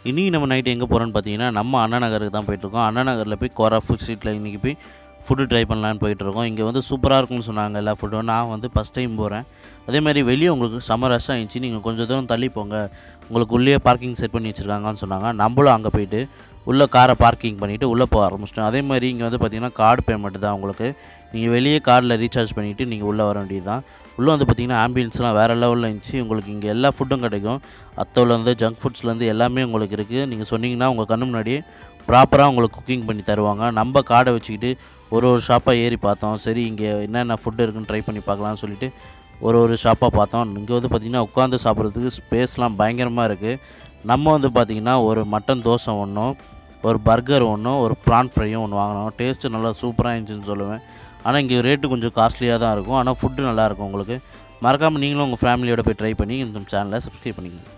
இன்றைக்கி நம்ம நைட்டு எங்கே போகிறோன்னு பார்த்தீங்கன்னா நம்ம அண்ணா நகருக்கு தான் போயிட்டுருக்கோம் அண்ணா நகரில் போய் கோரா ஃபுட் ஸ்ட்ரீட்டில் இன்றைக்கி போய் ஃபுட்டு ட்ரை பண்ணலான்னு போயிட்டுருக்கோம் இங்கே வந்து சூப்பராக இருக்கும்னு சொன்னாங்க எல்லா ஃபுட்டும் நான் வந்து ஃபஸ்ட் டைம் போகிறேன் அதேமாதிரி வெளியே உங்களுக்கு செம்ம ரஷ் ஆகிடுச்சு நீங்கள் கொஞ்சம் தூரம் தள்ளி போங்க உங்களுக்கு உள்ளே பார்க்கிங் செட் பண்ணி வச்சுருக்காங்கன்னு சொன்னாங்க நம்மளும் அங்கே போயிட்டு உள்ளே காரை பார்க்கிங் பண்ணிவிட்டு உள்ளே போக ஆரம்பிச்சிட்டோம் அதே மாதிரி இங்கே வந்து பார்த்திங்கன்னா கார்டு பேமெண்ட் தான் உங்களுக்கு நீங்கள் வெளியே கார்டில் ரீசார்ஜ் பண்ணிவிட்டு நீங்கள் உள்ளே வர வேண்டியது தான் உள்ளே வந்து பார்த்திங்கன்னா ஆம்பியன்ஸ்லாம் வேறு லெவலில் இருந்துச்சு உங்களுக்கு இங்கே எல்லா ஃபுட்டும் கிடைக்கும் அத்தோலேருந்து ஜங்க் ஃபுட்ஸ்லேருந்து எல்லாமே உங்களுக்கு இருக்குது நீங்கள் சொன்னீங்கன்னா உங்கள் கண்ணு முன்னாடியே ப்ராப்பராக உங்களுக்கு குக்கிங் பண்ணி தருவாங்க நம்ம கார்டை வச்சுக்கிட்டு ஒரு ஒரு ஷாப்பாக ஏறி பார்த்தோம் சரி இங்கே என்னென்ன ஃபுட்டு இருக்குன்னு ட்ரை பண்ணி பார்க்கலாம்னு சொல்லிட்டு ஒரு ஒரு ஷாப்பாக பார்த்தோம் இங்கே வந்து பார்த்திங்கன்னா உட்காந்து சாப்பிட்றதுக்கு ஸ்பேஸ்லாம் பயங்கரமாக இருக்குது நம்ம வந்து பார்த்திங்கன்னா ஒரு மட்டன் தோசை ஒன்றும் ஒரு பர்கர் ஒன்றும் ஒரு ப்ரான் ஃப்ரையும் ஒன்று வாங்கினோம் டேஸ்ட்டு நல்லா சூப்பராக இருந்துச்சுன்னு சொல்லுவேன் ஆனால் இங்கே ரேட்டு கொஞ்சம் காஸ்ட்லியாக தான் இருக்கும் ஆனால் ஃபுட்டு நல்லாயிருக்கும் உங்களுக்கு மறக்காமல் நீங்களும் உங்கள் ஃபேமிலியோட போய் ட்ரை பண்ணி இந்த சேனலை சப்ஸ்கிரைப் பண்ணிக்கோங்க